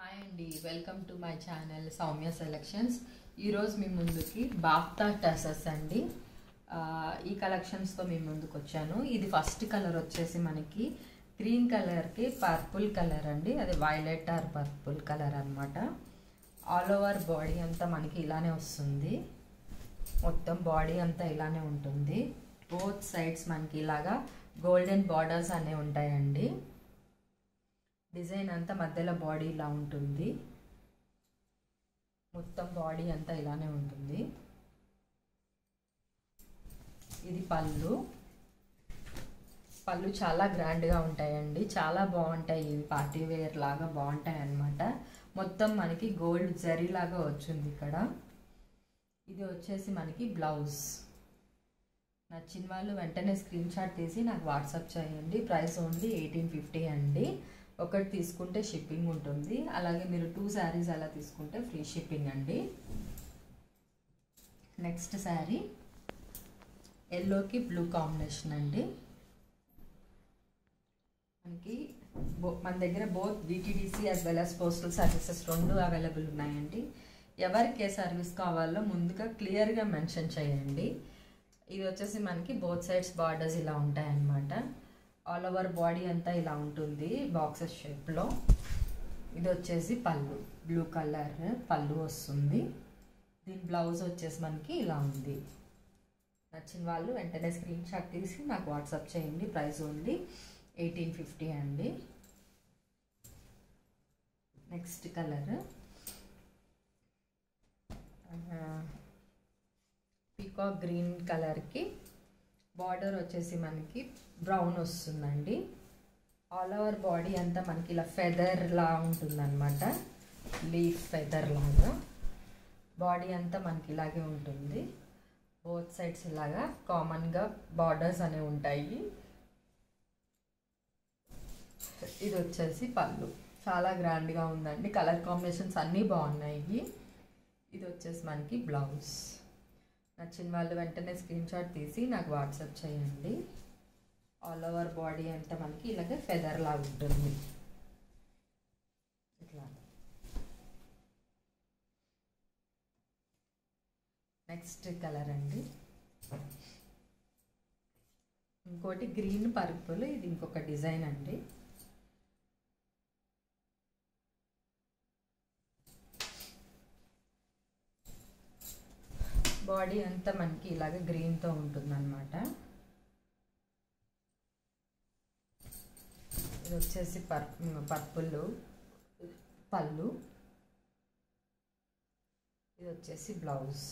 hi అండి welcome to my channel Soumya selections ఈరోజు మీ ముందుకి బాఫ్తా టసెస్ అండి ఆ, ఈ కలెక్షన్స్తో మీ ముందుకు వచ్చాను ఇది ఫస్ట్ కలర్ వచ్చేసి మనకి గ్రీన్ కలర్కి పర్పుల్ కలర్ అండి అది వైలెట్ ఆర్ పర్పుల్ కలర్ అన్నమాట ఆల్ ఓవర్ బాడీ అంతా మనకి ఇలానే వస్తుంది మొత్తం బాడీ అంతా ఇలానే ఉంటుంది బోత్ సైడ్స్ మనకి ఇలాగా గోల్డెన్ బార్డర్స్ అనేవి ఉంటాయండి డిజైన్ అంతా మధ్యలో బాడీ ఇలా ఉంటుంది మొత్తం బాడీ అంతా ఇలానే ఉంటుంది ఇది పళ్ళు పళ్ళు చాలా గ్రాండ్గా ఉంటాయండి చాలా బాగుంటాయి ఇవి పార్టీ వేర్ లాగా బాగుంటాయి అన్నమాట మొత్తం మనకి గోల్డ్ జరీ లాగా వచ్చింది ఇక్కడ ఇది వచ్చేసి మనకి బ్లౌజ్ నచ్చిన వాళ్ళు వెంటనే స్క్రీన్ షాట్ తీసి నాకు వాట్సాప్ చేయండి ప్రైస్ ఓన్లీ ఎయిటీన్ ఫిఫ్టీ అండి ఒకటి తీసుకుంటే షిప్పింగ్ ఉంటుంది అలాగే మీరు టూ శారీస్ అలా తీసుకుంటే ఫ్రీ షిప్పింగ్ అండి నెక్స్ట్ శారీ ఎల్లోకి బ్లూ కాంబినేషన్ అండి మనకి బో మన దగ్గర both DTDC as well as postal services రెండు అవైలబుల్ ఉన్నాయండి ఎవరికి ఏ సర్వీస్ కావాలో ముందుగా క్లియర్గా మెన్షన్ చేయండి ఇది వచ్చేసి మనకి బోత్ సైడ్స్ బార్డర్స్ ఇలా ఉంటాయన్నమాట ఆల్ ఓవర్ బాడీ అంతా ఇలా ఉంటుంది బాక్సెస్ షేప్లో ఇది వచ్చేసి పళ్ళు బ్లూ కలర్ పళ్ళు వస్తుంది దీని బ్లౌజ్ వచ్చేసి మనకి ఇలా ఉంది నచ్చిన వాళ్ళు వెంటనే స్క్రీన్ షాట్ తీసి నాకు వాట్సాప్ చేయండి ప్రైస్ ఓన్లీ ఎయిటీన్ ఫిఫ్టీ అండి నెక్స్ట్ కలర్ పీకాక్ గ్రీన్ కలర్కి బార్డర్ వచ్చేసి మనకి బ్రౌన్ వస్తుందండి ఆల్ ఓవర్ బాడీ అంతా మనకి ఇలా ఫెదర్ లా ఉంటుందన్నమాట లీఫ్ ఫెదర్ లాగా బాడీ అంతా మనకి ఇలాగే ఉంటుంది బోత్ సైడ్స్ ఇలాగా కామన్గా బార్డర్స్ అనేవి ఉంటాయి ఇది వచ్చేసి పళ్ళు చాలా గ్రాండ్గా ఉందండి కలర్ కాంబినేషన్స్ అన్నీ బాగున్నాయి ఇది వచ్చేసి మనకి బ్లౌజ్ నచ్చిన వాళ్ళు వెంటనే స్క్రీన్ షాట్ తీసి నాకు వాట్సాప్ చేయండి ఆల్ ఓవర్ బాడీ అంతా మనకి ఇలాగే ఫెదర్ లాగా ఉంటుంది ఇట్లా నెక్స్ట్ కలర్ అండి ఇంకోటి గ్రీన్ పర్పుల్ ఇది ఇంకొక డిజైన్ అండి బాడీ అంతా మనకి ఇలాగ గ్రీన్తో ఉంటుందన్నమాట ఇది వచ్చేసి పర్ పర్పుల్ పళ్ళు ఇది వచ్చేసి బ్లౌజ్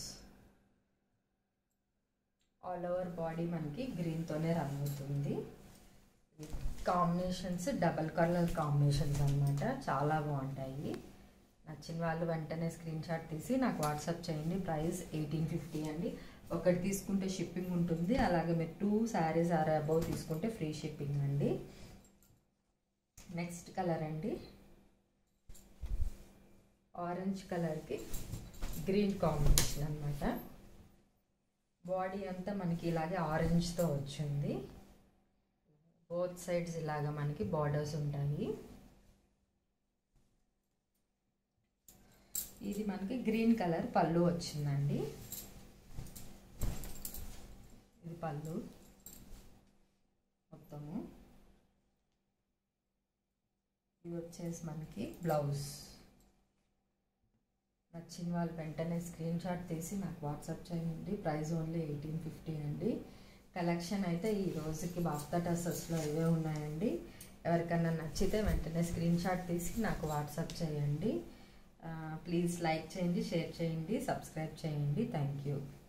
ఆల్ ఓవర్ బాడీ మనకి గ్రీన్తోనే రన్ అవుతుంది కాంబినేషన్స్ డబల్ కలర్ కాంబినేషన్స్ అనమాట చాలా బాగుంటాయి నచ్చిన వాళ్ళు వెంటనే స్క్రీన్ షాట్ తీసి నాకు వాట్సాప్ చేయండి ప్రైస్ ఎయిటీన్ ఫిఫ్టీ అండి ఒకటి తీసుకుంటే షిప్పింగ్ ఉంటుంది అలాగే మీరు టూ శారీస్ ఆర్ అబౌవ్ తీసుకుంటే ఫ్రీ షిప్పింగ్ అండి నెక్స్ట్ కలర్ అండి ఆరెంజ్ కలర్కి గ్రీన్ కాంబినేషన్ అనమాట బాడీ అంతా మనకి ఇలాగే ఆరెంజ్తో వచ్చింది బోత్ సైడ్స్ ఇలాగా మనకి బార్డర్స్ ఉంటాయి ఇది మనకి గ్రీన్ కలర్ పళ్ళు వచ్చిందండి ఇది పళ్ళు మొత్తము ఇది వచ్చేసి మనకి బ్లౌజ్ నచ్చిన వాళ్ళు వెంటనే స్క్రీన్ షాట్ తీసి నాకు వాట్సాప్ చేయండి ప్రైస్ ఓన్లీ ఎయిటీన్ ఫిఫ్టీ అండి కలెక్షన్ అయితే ఈ రోజుకి బాఫ్తా టసెస్లో ఇవే ఉన్నాయండి ఎవరికన్నా నచ్చితే వెంటనే స్క్రీన్ షాట్ తీసి నాకు వాట్సాప్ చేయండి ప్లీజ్ లైక్ చేయండి షేర్ చేయండి సబ్స్క్రైబ్ చేయండి థ్యాంక్ యూ